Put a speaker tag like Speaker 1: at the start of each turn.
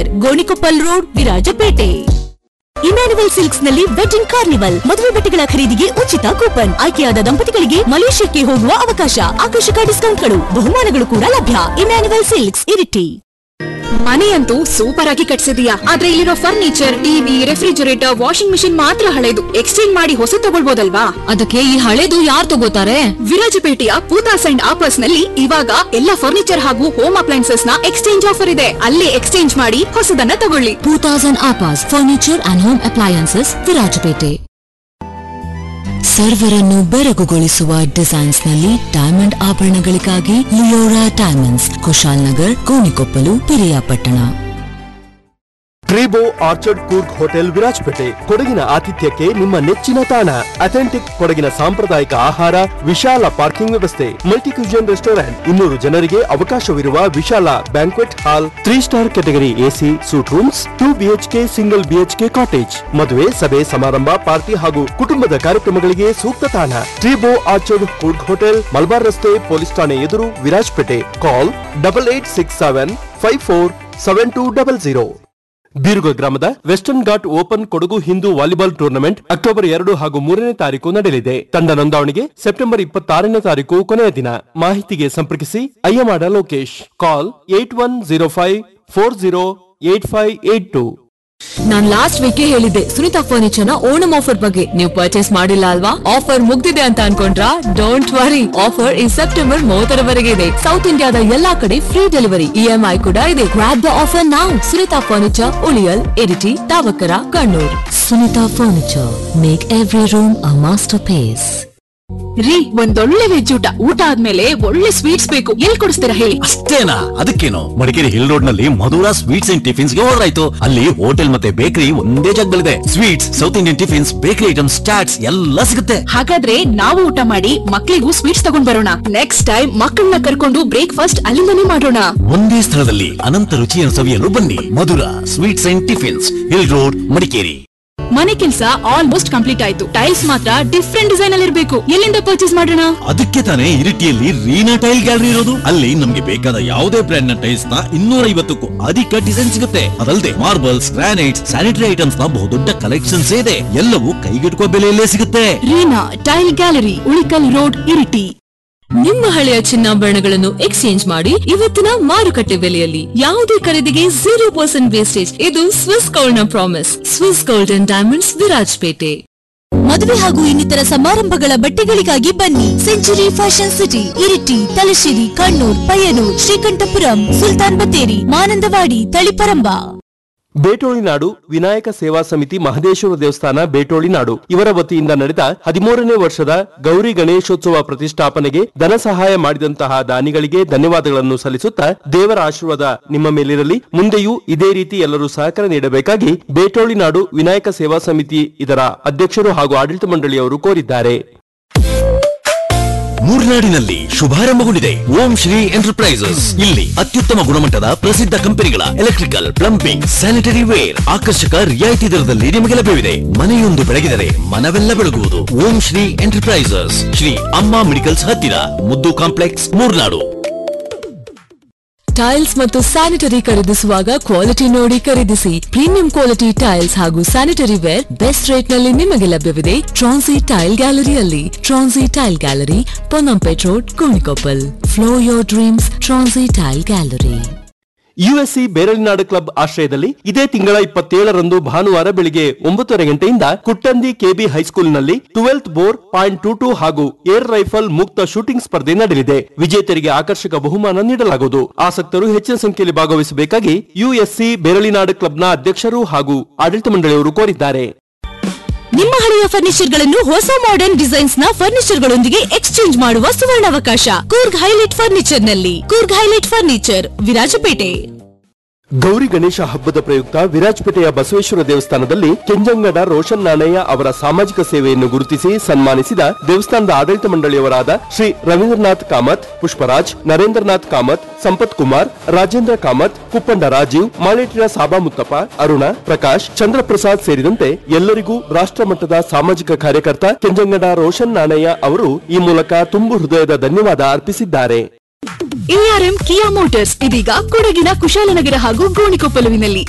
Speaker 1: Nagar Gonikoppal road Virajpet Emmanuel silks ನಲ್ಲಿ wedding carnival ಮದುವೆ ಬಟ್ಟೆಗಳ ಖರೀದಿಗೆ ಉಚಿತ ಕೂಪನ್ ಆಯ್ಕೆಯಾದ ದಂಪತಿಗಳಿಗೆ ಮಲೇಷ್ಯಾಕ್ಕೆ ಹೋಗುವ ಅವಕಾಶ ಆಕರ್ಷಕ ಡಿಸ್ಕೌಂಟ್ಗಳು ಬಹುಮಾನಗಳು ಕೂಡ ಲಭ್ಯ ಇಮ್ಯಾನುವಲ್ ಸಿಲ್ಕ್ಸ್ ಇರಿಟಿ
Speaker 2: ಮನೆಯಂತೂ ಸೂಪರ್ ಆಗಿ ಕಟ್ಸಿದೀಯಾ ಆದ್ರೆ ಇಲ್ಲಿರೋ furniture TV refrigerator washing machine ಮಾತ್ರ ಹಳೆದು ಎಕ್ಸ್ಚೇಂಜ್ ಮಾಡಿ ಹೊಸ ತಗೊಳ್ಬೋದಲ್ವಾ
Speaker 1: ಅದಕ್ಕೆ ಈ ಹಳೇದು ಯಾರು ತಗೋತಾರೆ
Speaker 2: ವಿರಾಜಪೇಟೆಯ ಪೂತಾಸ್ ಅಂಡ್ ಆಪರ್ಸ್ ನಲ್ಲಿ ಇವಾಗ ಎಲ್ಲ ಫರ್ನಿಚರ್ ಹಾಗೂ ಹೋಮ್ ಅಪ್ಲೈನ್ಸಸ್ ನ ಎಕ್ಸ್ಚೇಂಜ್ ಆಫರ್ ಇದೆ ಅಲ್ಲೇ ಎಕ್ಸ್ಚೇಂಜ್ ಮಾಡಿ ಹೊಸದನ್ನ ತಗೊಳ್ಳಿ
Speaker 1: ಟೂ ತೌಸಂಡ್ ಆಪಾಸ್ furniture and home appliances Virajpet ಸರ್ವರನ್ನು ಬೆರಗುಗೊಳಿಸುವ ಡಿಸೈನ್ಸ್ ನಲ್ಲಿ ಡೈಮಂಡ್ ಆಭರಣಗಳಿಗಾಗಿ Leora diamonds Kushal Nagar Gonikoppalu Piriyapatna
Speaker 3: Treebo orchard Coorg hotel Virajpet ಕೊಡಗಿನ ಆತಿಥ್ಯಕ್ಕೆ ನಿಮ್ಮ ನೆಚ್ಚಿನ ತಾಣ ಅಥೆಂಟಿಕ್ ಕೊಡಗಿನ ಸಾಂಪ್ರದಾಯಿಕ ಆಹಾರ ವಿಶಾಲ ಪಾರ್ಕಿಂಗ್ ವ್ಯವಸ್ಥೆ ಮಲ್ಟಿ ಕ್ಯೂಷನ್ ರೆಸ್ಟೋರೆಂಟ್ ಇನ್ನೂರು ಜನರಿಗೆ ಅವಕಾಶವಿರುವ ವಿಶಾಲ banquet hall three star category AC suite rooms two BHK single BHK cottage ಮದುವೆ ಸಭೆ ಸಮಾರಂಭ ಪಾರ್ಟಿ ಹಾಗೂ ಕುಟುಂಬದ ಕಾರ್ಯಕ್ರಮಗಳಿಗೆ ಸೂಕ್ತ ತಾಣ ಟ್ರೀಬೋ ಆರ್ಚರ್ಡ್ ಕೂರ್ಗ್ ಹೋಟೆಲ್ ಮಲ್ಬಾರ್ ರಸ್ತೆ ಪೊಲೀಸ್ ಠಾಣೆ ಎದುರು Virajpet call double eight six seven five four seven two double zero ಬೀರುಗ ಗ್ರಾಮದ western ghat open Kodagu Hindu volleyball tournament October ಎರಡು ಹಾಗೂ ಮೂರನೇ ತಾರೀಕು ನಡೆಯಲಿದೆ ತಂಡ ನೋಂದಾವಣಿಗೆ ಸೆಪ್ಟೆಂಬರ್ ಇಪ್ಪತ್ತಾರನೇ ತಾರೀಕು ಕೊನೆಯ ದಿನ ಮಾಹಿತಿಗೆ ಸಂಪರ್ಕಿಸಿ Ayyamada Lokesh call eight one zero five four zero eight five eight two
Speaker 1: ನಾನ್ ಲಾಸ್ಟ್ ವೀಕ್ ಹೇಳಿದ್ದೆ ಸುನಿತಾ ಫರ್ನಿಚರ್ ನ ಓಣಂ ಆಫರ್ ಬಗ್ಗೆ ನೀವು ಪರ್ಚೇಸ್ ಮಾಡಿಲ್ಲ ಅಲ್ವಾ ಆಫರ್ ಮುಗ್ದಿದೆ ಅಂತ ಅನ್ಕೊಂಡ್ರಾ ಡೋಂಟ್ ವರಿ ಆಫರ್ ಈ ಸೆಪ್ಟೆಂಬರ್ ಮೂವತ್ತರವರೆಗೆ ಇದೆ ಸೌತ್ ಇಂಡಿಯಾದ ಎಲ್ಲಾ ಕಡೆ ಫ್ರೀ ಡೆಲಿವರಿ ಇಎಂಐ ಕೂಡ ಇದೆ ಗ್ರಾಪ್ ದ ಆಫರ್ ನಾವು ಸುನಿತಾ ಫರ್ನಿಚರ್ ಉಳಿಯಲ್ Iritty Thavakkara Kannur Sunita furniture make every room a masterpiece
Speaker 2: ರೀ ಒಂದೊಳ್ಳೆ ವೆಜ್ ಊಟ ಊಟ ಆದ್ಮೇಲೆ ಒಳ್ಳೆ ಸ್ವೀಟ್ಸ್ ಬೇಕು ಎಲ್ಲಿ ಕೊಡಿಸ್ತೀರಾ ಹೇಳಿ
Speaker 4: ಅಷ್ಟೇನಾ ಅದಕ್ಕೇನು ಮಡಿಕೇರಿ ಹಿಲ್ ರೋಡ್ ನಲ್ಲಿ ಮಧುರ ಸ್ವೀಟ್ಸ್ ಅಂಡ್ ಟಿಫಿನ್ಸ್ ಗೆ ಆರ್ಡರ್ ಆಯ್ತು ಅಲ್ಲಿ ಹೋಟೆಲ್ ಮತ್ತೆ ಬೇಕರಿ ಒಂದೇ ಜಾಗದಲ್ಲಿದೆ sweets south Indian tiffins bakery items chats ಎಲ್ಲ ಸಿಗುತ್ತೆ
Speaker 2: ಹಾಗಾದ್ರೆ ನಾವು ಊಟ ಮಾಡಿ ಮಕ್ಳಿಗೂ ಸ್ವೀಟ್ಸ್ ತಗೊಂಡ್ ಬರೋಣ ನೆಕ್ಸ್ಟ್ ಟೈಮ್ ಮಕ್ಕಳನ್ನ ಕರ್ಕೊಂಡು ಬ್ರೇಕ್ಫಾಸ್ಟ್ ಅಲ್ಲಿಂದನೇ ಮಾಡೋಣ
Speaker 4: ಒಂದೇ ಸ್ಥಳದಲ್ಲಿ ಅನಂತ ರುಚಿಯನ್ನು ಸವಿಯಲು ಬನ್ನಿ Madhura sweets and tiffins hill road Madikeri
Speaker 2: ಮನೆ ಕೆಲಸ ಆಲ್ಮೋಸ್ಟ್ ಕಂಪ್ಲೀಟ್ ಆಯ್ತು ಟೈಲ್ಸ್ ಮಾತ್ರ ಡಿಫ್ರೆಂಟ್ ಡಿಸೈನ್ ಅಲ್ಲಿ ಇರಬೇಕು ಎಲ್ಲಿಂದ ಪರ್ಚೇಸ್ ಮಾಡೋಣ
Speaker 4: ಅದಕ್ಕೆ ತಾನೇ ಇರಿಟಿಯಲ್ಲಿ ರೀನಾ ಟೈಲ್ ಗ್ಯಾಲರಿ ಇರೋದು ಅಲ್ಲಿ ನಮ್ಗೆ ಬೇಕಾದ ಯಾವುದೇ ಬ್ರ್ಯಾಂಡ್ ನ ಟೈಲ್ಸ್ ನ ಇನ್ನೂರ ಐವತ್ತಕ್ಕೂ ಅಧಿಕ ಡಿಸೈನ್ ಸಿಗುತ್ತೆ ಅದಲ್ಲದೆ ಮಾರ್ಬಲ್ಸ್ ಗ್ರಾನೈಟ್ಸ್ ಸ್ಯಾನಿಟರಿ ಐಟಮ್ಸ್ ನ ಬಹುದೊಡ್ಡ ಕಲೆಕ್ಷನ್ಸ್ ಇದೆ ಎಲ್ಲವೂ ಕೈಗೆಟುಕುವ ಬೆಲೆಯಲ್ಲೇ ಸಿಗುತ್ತೆ
Speaker 2: Reena tile gallery Ulikal road Iritty
Speaker 1: ನಿಮ್ಮ ಹಳೆಯ ಚಿನ್ನಾಭರಣಗಳನ್ನು ಎಕ್ಸ್ಚೇಂಜ್ ಮಾಡಿ ಇವತ್ತಿನ ಮಾರುಕಟ್ಟೆ ಬೆಲೆಯಲ್ಲಿ ಯಾವುದೇ ಖರೀದಿಗೆ ಜೀರೋ ಪರ್ಸೆಂಟ್ ವೇಸ್ಟೇಜ್ ಇದು ಸ್ವಿಸ್ ಗೋಲ್ಡ್ ನ promise Swiss gold and diamonds Virajpet ಮದುವೆ ಹಾಗೂ ಇನ್ನಿತರ ಸಮಾರಂಭಗಳ ಬಟ್ಟೆಗಳಿಗಾಗಿ ಬನ್ನಿ century fashion city Iritty Thalassery Kannur Payyanur Sreekandapuram Sultan Bathery Mananthavady Taliparamba
Speaker 3: Betoli ನಾಡು ವಿನಾಯಕ ಸೇವಾ ಸಮಿತಿ ಮಹದೇಶ್ವರ ದೇವಸ್ಥಾನ ಬೇಟೋಳಿ ನಾಡು ಇವರ ವತಿಯಿಂದ ನಡೆದ ಹದಿಮೂರನೇ ವರ್ಷದ ಗೌರಿ ಗಣೇಶೋತ್ಸವ ಪ್ರತಿಷ್ಠಾಪನೆಗೆ ಧನ ಸಹಾಯ ಮಾಡಿದಂತಹ ದಾನಿಗಳಿಗೆ ಧನ್ಯವಾದಗಳನ್ನು ಸಲ್ಲಿಸುತ್ತಾ ದೇವರ ಆಶೀರ್ವಾದ ನಿಮ್ಮ ಮೇಲಿರಲಿ ಮುಂದೆಯೂ ಇದೇ ರೀತಿ ಎಲ್ಲರೂ ಸಹಕಾರ ನೀಡಬೇಕಾಗಿ ಬೇಟೋಳಿ ನಾಡು ವಿನಾಯಕ ಸೇವಾ ಸಮಿತಿ ಇದರ ಅಧ್ಯಕ್ಷರು ಹಾಗೂ ಆಡಳಿತ ಮಂಡಳಿಯವರು ಕೋರಿದ್ದಾರೆ
Speaker 4: ಮೂರ್ನಾಡಿನಲ್ಲಿ ಶುಭಾರಂಭಗೊಂಡಿದೆ ಓಂ ಶ್ರೀ ಎಂಟರ್ಪ್ರೈಸಸ್ ಇಲ್ಲಿ ಅತ್ಯುತ್ತಮ ಗುಣಮಟ್ಟದ ಪ್ರಸಿದ್ಧ ಕಂಪನಿಗಳ ಎಲೆಕ್ಟ್ರಿಕಲ್ ಪ್ಲಂಬಿಂಗ್ ಸ್ಯಾನಿಟರಿ ವೇರ್ ಆಕರ್ಷಕ ರಿಯಾಯಿತಿ ದರದಲ್ಲಿ ನಿಮಗೆ ಲಭ್ಯವಿದೆ ಮನೆಯೊಂದು ಬೆಳಗಿದರೆ ಮನವೆಲ್ಲ ಬೆಳಗುವುದು ಓಂ ಶ್ರೀ ಎಂಟರ್ಪ್ರೈಸಸ್ ಶ್ರೀ ಅಮ್ಮ ಮೆಡಿಕಲ್ಸ್ ಹತ್ತಿರ ಮುದ್ದು ಕಾಂಪ್ಲೆಕ್ಸ್ ಮೂರ್ನಾಡು
Speaker 1: ಟೈಲ್ಸ್ ಮತ್ತು ಸ್ಯಾನಿಟರಿ ಖರೀದಿಸುವಾಗ ಕ್ವಾಲಿಟಿ ನೋಡಿ ಖರೀದಿಸಿ ಪ್ರೀಮಿಯಂ ಕ್ವಾಲಿಟಿ ಟೈಲ್ಸ್ ಹಾಗೂ ಸ್ಯಾನಿಟರಿ ವೇರ್ ಬೆಸ್ಟ್ ರೇಟ್ ನಲ್ಲಿ ನಿಮಗೆ ಲಭ್ಯವಿದೆ ಟ್ರಾನ್ಸಿ ಟೈಲ್ ಗ್ಯಾಲರಿಯಲ್ಲಿ transy tile gallery Ponnampet road Gonikoppal floor your dreams transy tile gallery
Speaker 3: USC Beralinadu club ಆಶ್ರಯದಲ್ಲಿ ಇದೇ ತಿಂಗಳ ಇಪ್ಪತ್ತೇಳರಂದು ಭಾನುವಾರ ಬೆಳಿಗ್ಗೆ ಒಂಬತ್ತುವರೆ ಗಂಟೆಯಿಂದ ಕುಟ್ಟಂದಿ ಕೆಬಿ ಹೈಸ್ಕೂಲ್ನಲ್ಲಿ twelfth bore point two two ಹಾಗೂ ಏರ್ ರೈಫಲ್ ಮುಕ್ತ ಶೂಟಿಂಗ್ ಸ್ಪರ್ಧೆ ನಡೆಯಲಿದೆ ವಿಜೇತರಿಗೆ ಆಕರ್ಷಕ ಬಹುಮಾನ ನೀಡಲಾಗುವುದು ಆಸಕ್ತರು ಹೆಚ್ಚಿನ ಸಂಖ್ಯೆಯಲ್ಲಿ ಭಾಗವಹಿಸಬೇಕಾಗಿ ಯುಎಸ್ಸಿ ಬೇರಳಿನಾಡು ಕ್ಲಬ್ನ ಅಧ್ಯಕ್ಷರು ಹಾಗೂ ಆಡಳಿತ ಮಂಡಳಿಯವರು ಕೋರಿದ್ದಾರೆ
Speaker 1: ನಿಮ್ಮ ಹಳೆಯ ಫರ್ನಿಚರ್ ಗಳನ್ನು ಹೊಸ ಮಾಡರ್ನ್ ಡಿಸೈನ್ಸ್ ನ ಫರ್ನಿಚರ್ ಗಳೊಂದಿಗೆ ಎಕ್ಸ್ಚೇಂಜ್ ಮಾಡುವ ಸುವರ್ಣಾವಕಾಶ ಕೂರ್ಗ್ ಹೈಲೈಟ್ ಫರ್ನಿಚರ್ ನಲ್ಲಿ ಕೂರ್ಗ್ ಹೈಲೈಟ್ ಫರ್ನಿಚರ್ ವಿರಾಜಪೇಟೆ
Speaker 3: ಗೌರಿ ಗಣೇಶ ಹಬ್ಬದ ಪ್ರಯುಕ್ತ ವಿರಾಜಪೇಟೆಯ ಬಸವೇಶ್ವರ ದೇವಸ್ಥಾನದಲ್ಲಿ ಕೆಂಜಂಗಡ ರೋಷನ್ ನಾಣಯ್ಯ ಅವರ ಸಾಮಾಜಿಕ ಸೇವೆಯನ್ನು ಗುರುತಿಸಿ ಸನ್ಮಾನಿಸಿದ ದೇವಸ್ಥಾನದ ಆಡಳಿತ ಮಂಡಳಿಯವರಾದ ಶ್ರೀ ರವೀಂದ್ರನಾಥ್ ಕಾಮತ್ ಪುಷ್ಪರಾಜ್ ನರೇಂದ್ರನಾಥ್ ಕಾಮತ್ ಸಂಪತ್ ಕುಮಾರ್ ರಾಜೇಂದ್ರ ಕಾಮತ್ ಕುಪ್ಪಂಡ ರಾಜೀವ್ ಮಾಳೇಟಿನ ಸಾಬಾ ಮುತ್ತಪ್ಪ ಅರುಣ ಪ್ರಕಾಶ್ ಚಂದ್ರಪ್ರಸಾದ್ ಸೇರಿದಂತೆ ಎಲ್ಲರಿಗೂ ರಾಷ್ಟ್ರ ಮಟ್ಟದ ಸಾಮಾಜಿಕ ಕಾರ್ಯಕರ್ತ ಕೆಂಜಂಗಡ ರೋಷನ್ ನಾಣಯ್ಯ ಅವರು ಈ ಮೂಲಕ ತುಂಬು ಹೃದಯದ ಧನ್ಯವಾದ ಅರ್ಪಿಸಿದ್ದಾರೆ
Speaker 2: ಎಆರ್ಎಂ ಕಿಯಾ ಮೋಟಾರ್ಸ್ ಇದೀಗ ಕೊಡಗಿನ ಕುಶಾಲನಗರ ಹಾಗೂ ಗೋಣಿಕೊಪ್ಪಲುವಿನಲ್ಲಿ